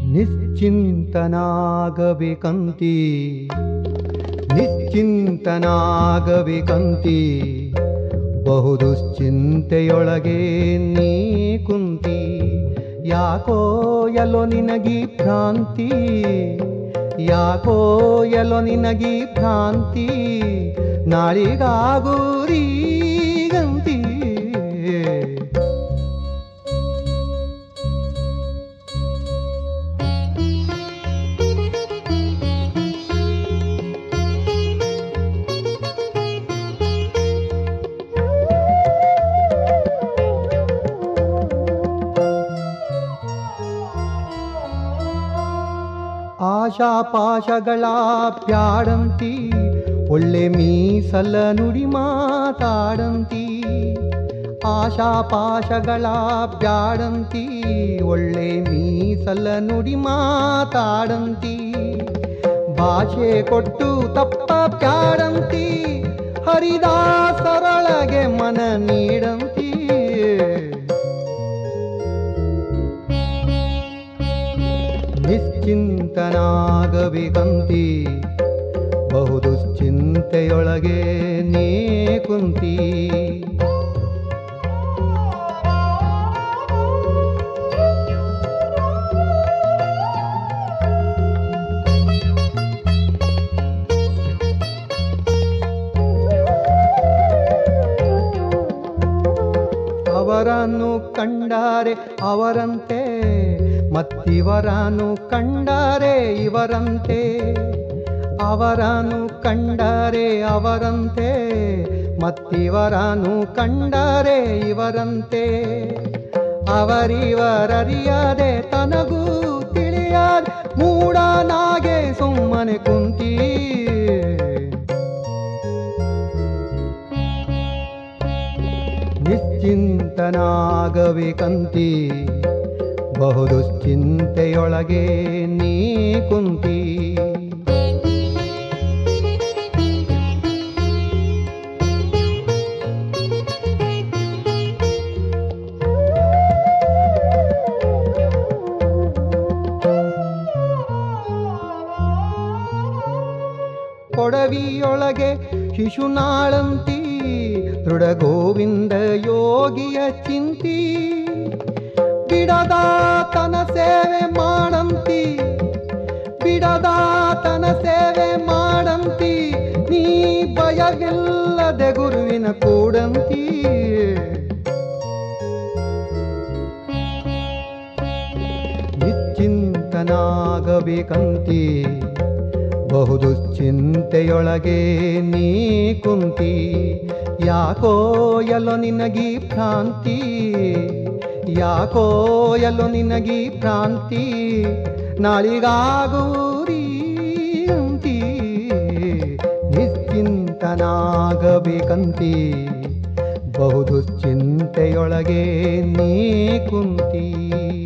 ನಿಶ್ಚಿಂತನಾಗಬೇಕಂತಿ ನಿಶ್ಚಿಂತನಾಗಬೇಕಂತಿ ಬಹುದುಶ್ಚಿಂತೆಯೊಳಗೆ ನೀ ಕುಂತಿ ಯಾಕೋ ಎಲ್ಲೋ ನಿನಗಿ ಭ್ರಾಂತಿ ಯಾಕೋ ಎಲ್ಲೋ ನಿನಗಿ ಭ್ರಾಂತಿ ನಾಳಿಗಾಗೂರೀಗಂತಿ ಆಶಾಪಾಶಗಳ ಪ್ಯಾಡಂತಿ ಒಳ್ಳೆ ಮೀಸಲ ನುಡಿ ಮಾತಾಡಂತಿ ಆಶಾಪಾಶಗಳ ಬ್ಯಾಡಂತಿ ಒಳ್ಳೆ ಮೀಸಲ ನುಡಿ ಮಾತಾಡಂತಿ ಭಾಷೆ ಕೊಟ್ಟು ತಪ್ಪ ಪ್ಯಾಡಂತಿ ಹರಿದಾಸರೊಳಗೆ ಮನ ನೀಡಂತಿ ನಿಶ್ಚಿಂತನಾಗಬೇಕಂತಿ ಬಹುದುಶ್ಚಿಂತೆಯೊಳಗೆ ನೀ ಕುಂತಿ ಅವರನ್ನು ಕಂಡಾರೆ ಅವರಂತೆ ಮತ್ತಿವರನ್ನು ಕಂಡಾರೆ ಇವರಂತೆ ಅವರನ್ನು ಕಂಡಾರೆ ಅವರಂತೆ ಮತ್ತಿವರನ್ನು ಕಂಡಾರೆ ಇವರಂತೆ ಅವರಿವರರಿಯದೆ ತನಗೂ ತಿಳಿಯದೆ ಮೂಡನಾಗೆ ಸುಮ್ಮನೆ ಕುಂತಿ ನಿಶ್ಚಿಂತನಾಗಬೇಕಂತಿ ಬಹುದುಶ್ಚಿಂತೆಯೊಳಗೆ ನೀ ಕುಂತಿ ಕೊಡವಿಯೊಳಗೆ ಶಿಶುನಾಳಂತಿ ದೃಢ ಗೋವಿಂದ ಯೋಗಿಯ ಚಿಂತಿ ಬಿಡದಾತನ ಸೇವೆ ಮಾಡಂತಿ ಬಿಡದಾತನ ಸೇವೆ ಮಾಡಂತಿ ನೀ ಭಯವಿಲ್ಲದೆ ಗುರುವಿನ ಕೂಡಂತಿ ನಿಶ್ಚಿಂತನಾಗಬೇಕಂತಿ ಬಹುದುಶ್ಚಿಂತೆಯೊಳಗೆ ನೀ ಕುಂತಿ ಯಾಕೋ ಎಲ್ಲೋ ನಿನಗಿ ಭ್ರಾಂತಿ ಯಾಕೋ ಎಲ್ಲೋ ನಿನಗಿ ಭ್ರಾಂತಿ ನಾಳಿಗಾಗೂರಿ ಅಂತಿ ನಿಶ್ಚಿಂತನಾಗಬೇಕಂತಿ ಬಹುದುಶ್ಚಿಂತೆಯೊಳಗೆ ನೀ ಕುಂತಿ